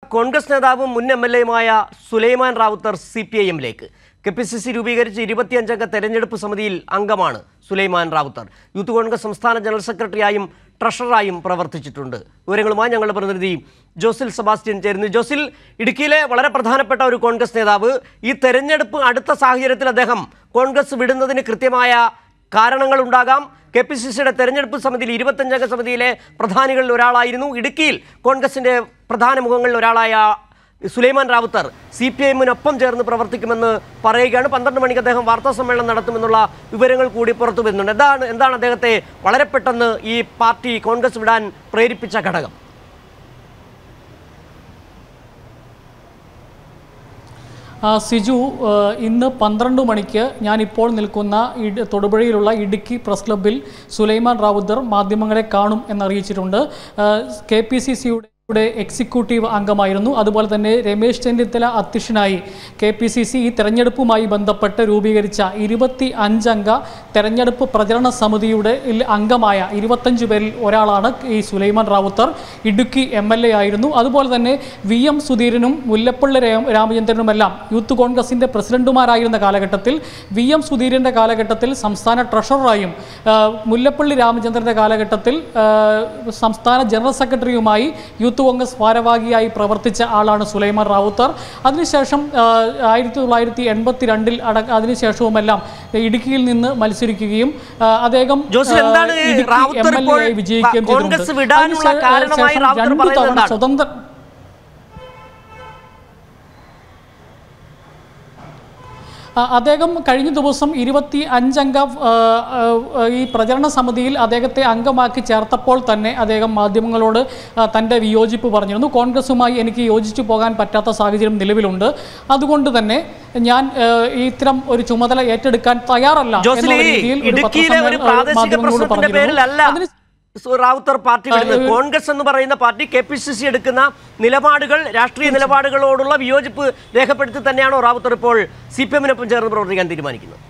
കോൺഗ്രസ് നേതാവും മുൻ M L എയുമായ Sulaiman Rawther C P I എമ്മിലേക്ക് കെ പി സി സി രൂപീകരിച്ച് ഇരുപത്തിയഞ്ചംഗ തെരഞ്ഞെടുപ്പ് സമിതിയിൽ അംഗമാണ് സുലൈമാൻ റാവുത്തർ യൂത്ത് കോൺഗ്രസ് സംസ്ഥാന ജനറൽ സെക്രട്ടറിയായും ട്രഷററായും പ്രവർത്തിച്ചിട്ടുണ്ട് വിവരങ്ങളുമായി ഞങ്ങളുടെ പ്രതിനിധി ജോസിൽ സെബാസ്റ്റ്യൻ ചേരുന്നു ജോസിൽ ഇടുക്കിയിലെ വളരെ പ്രധാനപ്പെട്ട ഒരു കോൺഗ്രസ് നേതാവ് ഈ തെരഞ്ഞെടുപ്പ് അടുത്ത സാഹചര്യത്തിൽ അദ്ദേഹം കോൺഗ്രസ് വിടുന്നതിന് കൃത്യമായ കാരണങ്ങളുണ്ടാകാം കെ പി സി സിയുടെ തെരഞ്ഞെടുപ്പ് സമിതിയിൽ ഇരുപത്തഞ്ചംഗ സമിതിയിലെ പ്രധാനികളിൽ ഒരാളായിരുന്നു ഇടുക്കിയിൽ കോൺഗ്രസിന്റെ പ്രധാന മുഖങ്ങളിൽ ഒരാളായ സുലൈമാൻ റാവുത്തർ സി പി എമ്മിനൊപ്പം ചേർന്ന് പ്രവർത്തിക്കുമെന്ന് പറയുകയാണ് പന്ത്രണ്ട് മണിക്ക് അദ്ദേഹം വാർത്താ സമ്മേളനം നടത്തുമെന്നുള്ള വിവരങ്ങൾ കൂടി പുറത്തു വരുന്നുണ്ട് എന്താണ് എന്താണ് അദ്ദേഹത്തെ വളരെ പെട്ടെന്ന് ഈ പാർട്ടി കോൺഗ്രസ് വിടാൻ പ്രേരിപ്പിച്ച ഘടകം ആ, സിജു ആ, ഇന്ന് പന്ത്രണ്ട് മണിക്ക് ഞാനിപ്പോൾ നിൽക്കുന്ന ഇട് തൊടുപുഴയിലുള്ള ഇടുക്കി പ്രസ് ക്ലബ്ബിൽ സുലൈമാൻ റാവുത്തർ മാധ്യമങ്ങളെ കാണും എന്നറിയിച്ചിട്ടുണ്ട് കെ പി സി സിയുടെ യുടെ എക്സിക്യൂട്ടീവ് അംഗമായിരുന്നു അതുപോലെ തന്നെ രമേശ് ചെന്നിത്തല അധ്യക്ഷനായി കെ പി സി സി ഈ തെരഞ്ഞെടുപ്പുമായി ബന്ധപ്പെട്ട് രൂപീകരിച്ച ഇരുപത്തി അഞ്ചംഗ തെരഞ്ഞെടുപ്പ് പ്രചരണ സമിതിയുടെ യിൽ അംഗമായ ഇരുപത്തഞ്ച് പേരിൽ ഒരാളാണ് ഈ Sulaiman Rawther Idukki M L A ആയിരുന്നു അതുപോലെ തന്നെ വി എം സുധീരനും മുല്ലപ്പള്ളി രാ- രാമചന്ദ്രനുമെല്ലാം യൂത്ത് കോൺഗ്രസിൻ്റെ പ്രസിഡന്റുമാരായിരുന്ന കാലഘട്ടത്തിൽ വി എം സുധീരൻ്റെ കാലഘട്ടത്തിൽ സംസ്ഥാന ട്രഷററായും ആ, മുല്ലപ്പള്ളി രാമചന്ദ്രൻ്റെ കാലഘട്ടത്തിൽ ആ, സംസ്ഥാന ജനറൽ സെക്രട്ടറിയുമായി യൂത്ത് കോൺഗ്രസ് ഭാരവാഹിയായി പ്രവർത്തിച്ച ആളാണ് സുലൈമാൻ റാവുത്തർ അതിനുശേഷം ആ, ആയിരത്തി തൊള്ളായിരത്തി എൺപത്തി രണ്ടിൽ അട അതിനുശേഷവുമെല്ലാം ഇടുക്കിയിൽ നിന്ന് മത്സരിക്കുകയും ആ, അദ്ദേഹം ജോസിൽ എന്താണ് ആ, ഇടുക്കി റാവുത്തർ MLA ഇപ്പോൾ ആയി വിജയിക്കുകയും കോൺഗ്രസ് ചെയ്തിട്ടുണ്ട്. വിടാനുള്ള അതിനുശേ- കാരണമായി ശേഷം റാവുത്തർ രണ്ടു പറയുന്നത് തവണ എന്താണ്? സ്വതന്ത്ര ആ, അദ്ദേഹം കഴിഞ്ഞ ദിവസം ഇരുപത്തി അഞ്ചംഗ ആ, ആ, ഈ പ്രചരണ സമിതിയിൽ അദ്ദേഹത്തെ അംഗമാക്കി ചേർത്തപ്പോൾ തന്നെ അദ്ദേഹം മാധ്യമങ്ങളോട് ആ, തൻ്റെ വിയോജിപ്പ് പറഞ്ഞിരുന്നു കോൺഗ്രസുമായി എനിക്ക് യോജിച്ചു പോകാൻ പറ്റാത്ത സാഹചര്യം നിലവിലുണ്ട് അതുകൊണ്ട് തന്നെ ഞാൻ ആ, ഇത്തരം ഒരു ചുമതല ഏറ്റെടുക്കാൻ തയ്യാറല്ല ജോസിൽ എന്നുള്ള ഈ രീതിയിൽ ഒരു ഇടുക്കിയിലെ ഒരു പത്രസമ്മേളനം പ്രാദേശിക മാധ്യമങ്ങളോട് പ്രശ്നത്തിന്റെ പറഞ്ഞിരുന്നു പേരിലല്ല അതിന് സു- റാവുത്തർ പാർട്ടി വിടുന്നത് കോൺഗ്രസ് എന്ന് പറയുന്ന party K P C C എടുക്കുന്ന നിലപാടുകൾ രാഷ്ട്രീയ നിലപാടുകളോടുള്ള വിയോജിപ്പ് രേഖപ്പെടുത്തി തന്നെയാണോ റാവുത്തർ ഇപ്പോൾ സി പി എമ്മിനൊപ്പം ചേർന്ന് പ്രവർത്തിക്കാൻ തീരുമാനിക്കുന്നത്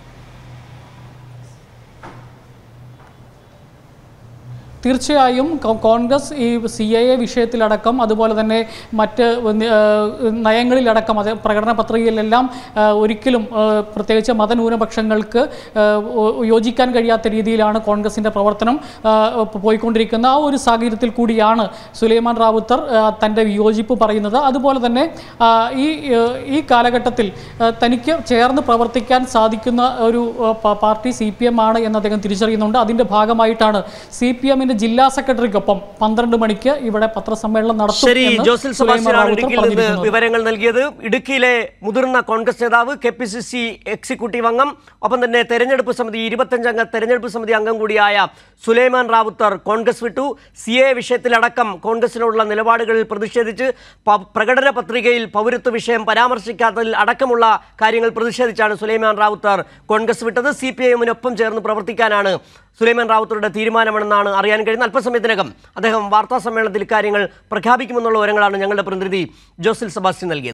തീർച്ചയായും കോ- കോൺഗ്രസ് ഈ സി എ എ വിഷയത്തിലടക്കം അതുപോലെ തന്നെ മറ്റ് നി- ആ, നയങ്ങളിലടക്കം അത് പ്രകടന പത്രികയിലെല്ലാം ആ, ഒരിക്കലും ആ, പ്രത്യേകിച്ച് മതന്യൂനപക്ഷങ്ങൾക്ക് ആ, ഒ- യോജിക്കാൻ കഴിയാത്ത രീതിയിലാണ് കോൺഗ്രസിൻ്റെ പ്രവർത്തനം ആ, പോ- പോയിക്കൊണ്ടിരിക്കുന്ന ആ ഒരു സാഹചര്യത്തിൽ കൂടിയാണ് സുലൈമാൻ റാവുത്തർ ആ, തൻ്റെ വിയോജിപ്പ് പറയുന്നത് അതുപോലെ തന്നെ ആ, ഈ ആ, ഈ കാലഘട്ടത്തിൽ ആ, തനിക്ക് ചേർന്ന് പ്രവർത്തിക്കാൻ സാധിക്കുന്ന ഒരു ആ, പ- പാർട്ടി സി പി എം ആണ് എന്ന് അദ്ദേഹം തിരിച്ചറിയുന്നുണ്ട് അതിൻ്റെ ഭാഗമായിട്ടാണ് സി പി എമ്മിൻ്റെ ജില്ലാ സെക്രട്ടറിക്കൊപ്പം പന്ത്രണ്ട് മണിക്ക് ഇവിടെ പത്രസമ്മേളനം നടത്തും ശരി എന്ന് ജോസിൽ സുലൈമാൻ സെബാസ്റ്റ്യനാണ് റാവുത്തർ ഇടുക്കിയിൽ നിന്ന് പറഞ്ഞിരിക്കുന്നത്. വിവരങ്ങൾ നൽകിയത് ഇടുക്കിയിലെ മുതിർന്ന കോൺഗ്രസ് നേതാവ് K P C C executive അംഗം ഒപ്പം തന്നെ തെരഞ്ഞെടുപ്പ് സമിതി ഇരുപത്തഞ്ചംഗ തെരഞ്ഞെടുപ്പ് സമിതി അംഗം കൂടിയായ സുലൈമാൻ റാവുത്തർ കോൺഗ്രസ് വിട്ടു സി എ വിഷയത്തിലടക്കം കോൺഗ്രസിനോടുള്ള നിലപാടുകളിൽ പ്രതിഷേധിച്ച് പ- പ്രകടന പത്രികയിൽ പൗരത്വ വിഷയം പരാമർശിക്കാത്തതിൽ അടക്കമുള്ള കാര്യങ്ങൾ പ്രതിഷേധിച്ചാണ് സുലൈമാൻ റാവുത്തർ കോൺഗ്രസ് വിട്ടത് സി പി ഐ എമ്മിനൊപ്പം ചേർന്ന് പ്രവർത്തിക്കാനാണ് സുലൈമാൻ റാവുത്തറുടെ തീരുമാനമെന്നാണ് അറിയാൻ കഴിയുന്നത് അല്പസമയത്തിനകം അദ്ദേഹം വാർത്താ സമ്മേളനത്തിൽ ഇക്കാര്യങ്ങൾ പ്രഖ്യാപിക്കുമെന്നുള്ള വിവരങ്ങളാണ് ഞങ്ങളുടെ പ്രതിനിധി ജോസിൽ സെബാസ്റ്റ്യൻ നൽകിയത്